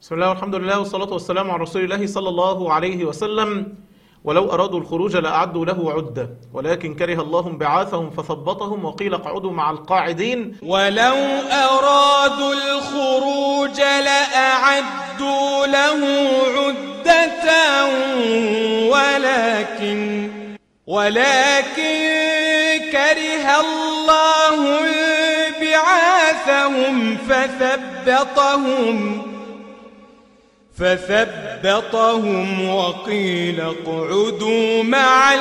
بسم الله والحمد لله والصلاة والسلام على رسول الله صلى الله عليه وسلم ولو أرادوا الخروج لأعدوا له عدة ولكن كره الله بعاثهم فثبطهم وقيل اقعدوا مع القاعدين ولو أرادوا الخروج لأعدوا له عدة ولكن ولكن كره الله بعاثهم فثبطهم فثبطهم وقيل اقعدوا مع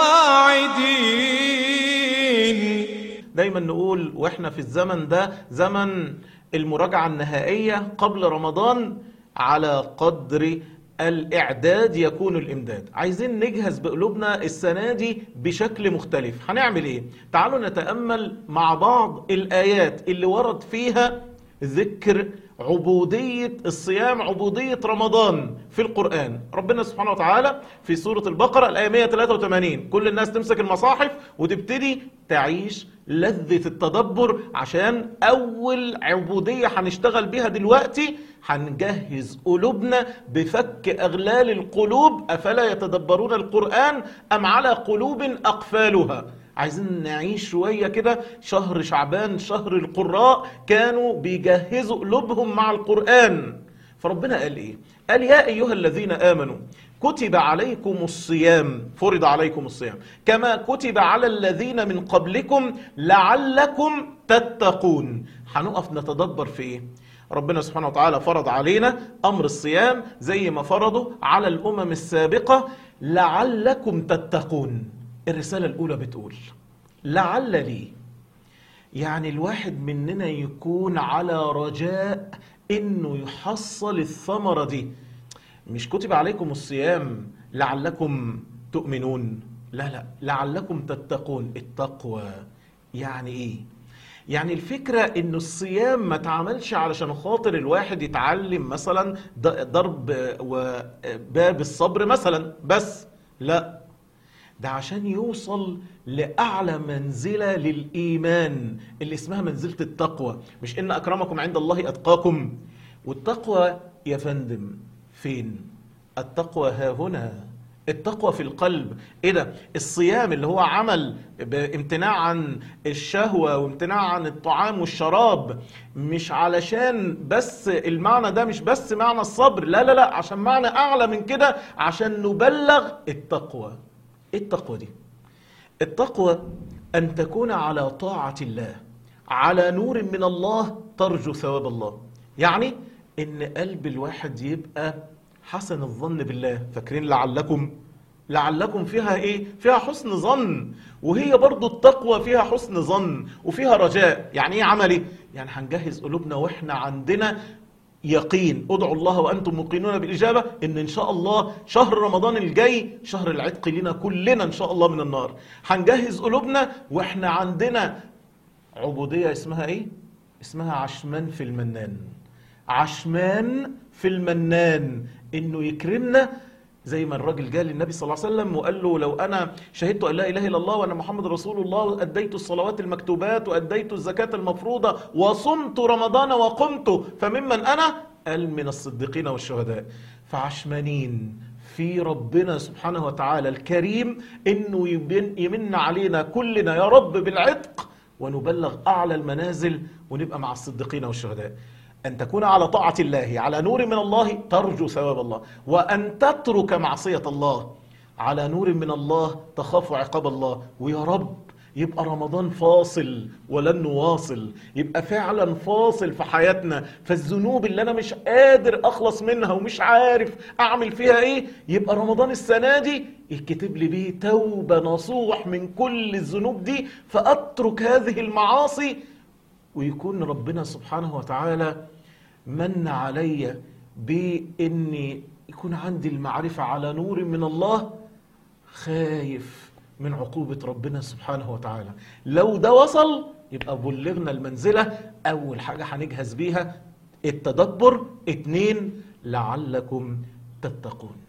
القاعدين دايما نقول واحنا في الزمن ده زمن المراجعة النهائية قبل رمضان على قدر الإعداد يكون الإمداد عايزين نجهز بقلوبنا السنة دي بشكل مختلف هنعمل إيه؟ تعالوا نتأمل مع بعض الآيات اللي ورد فيها ذكر عبودية الصيام عبودية رمضان في القرآن ربنا سبحانه وتعالى في سورة البقرة الآية 183 كل الناس تمسك المصاحف وتبتدي تعيش لذة التدبر عشان أول عبودية هنشتغل بيها دلوقتي هنجهز قلوبنا بفك أغلال القلوب أفلا يتدبرون القرآن أم على قلوب أقفالها عايزين نعيش شوية كده شهر شعبان شهر القراء كانوا بيجهزوا قلوبهم مع القرآن فربنا قال ايه قال يا أيها الذين آمنوا كتب عليكم الصيام فرض عليكم الصيام كما كتب على الذين من قبلكم لعلكم تتقون هنقف نتدبر في ايه ربنا سبحانه وتعالى فرض علينا أمر الصيام زي ما فرضه على الأمم السابقة لعلكم تتقون الرسالة الأولى بتقول لعل لي يعني الواحد مننا يكون على رجاء إنه يحصل الثمرة دي مش كتب عليكم الصيام لعلكم تؤمنون لا لا لعلكم تتقون التقوى يعني إيه يعني الفكرة إنه الصيام ما تعملش علشان خاطر الواحد يتعلم مثلا ضرب وباب الصبر مثلا بس لا ده عشان يوصل لأعلى منزلة للإيمان اللي اسمها منزلة التقوى مش إن أكرمكم عند الله أتقاكم والتقوى يا فندم فين التقوى ها هنا التقوى في القلب ايه ده الصيام اللي هو عمل بامتناع عن الشهوة وامتناع عن الطعام والشراب مش علشان بس المعنى ده مش بس معنى الصبر لا لا لا عشان معنى اعلى من كده عشان نبلغ التقوى ايه التقوى دي التقوى ان تكون على طاعة الله على نور من الله ترجو ثواب الله يعني ان قلب الواحد يبقى حسن الظن بالله فاكرين لعلكم لعلكم فيها ايه فيها حسن ظن وهي برضو التقوى فيها حسن ظن وفيها رجاء يعني ايه عملي يعني هنجهز قلوبنا واحنا عندنا يقين ادعوا الله وانتم موقنون بالاجابه ان ان شاء الله شهر رمضان الجاي شهر العتق لنا كلنا ان شاء الله من النار هنجهز قلوبنا واحنا عندنا عبوديه اسمها ايه اسمها عشمان في المنان عشمان في المنان انه يكرمنا زي ما الراجل جاء للنبي صلى الله عليه وسلم وقال له لو انا شهدت ان لا اله الا الله وان محمد رسول الله واديت الصلوات المكتوبات واديت الزكاه المفروضه وصمت رمضان وقمت فممن انا قال من الصديقين والشهداء فعشمانين في ربنا سبحانه وتعالى الكريم انه يمن علينا كلنا يا رب بالعتق ونبلغ اعلى المنازل ونبقى مع الصديقين والشهداء أن تكون على طاعة الله على نور من الله ترجو ثواب الله وأن تترك معصية الله على نور من الله تخاف عقاب الله ويا رب يبقى رمضان فاصل ولن نواصل يبقى فعلا فاصل في حياتنا فالذنوب اللي انا مش قادر اخلص منها ومش عارف اعمل فيها ايه يبقى رمضان السنه دي يكتب لي بيه توبه نصوح من كل الذنوب دي فاترك هذه المعاصي ويكون ربنا سبحانه وتعالى من علي بإني يكون عندي المعرفة على نور من الله خايف من عقوبة ربنا سبحانه وتعالى لو ده وصل يبقى بلغنا المنزلة أول حاجة هنجهز بيها التدبر اتنين لعلكم تتقون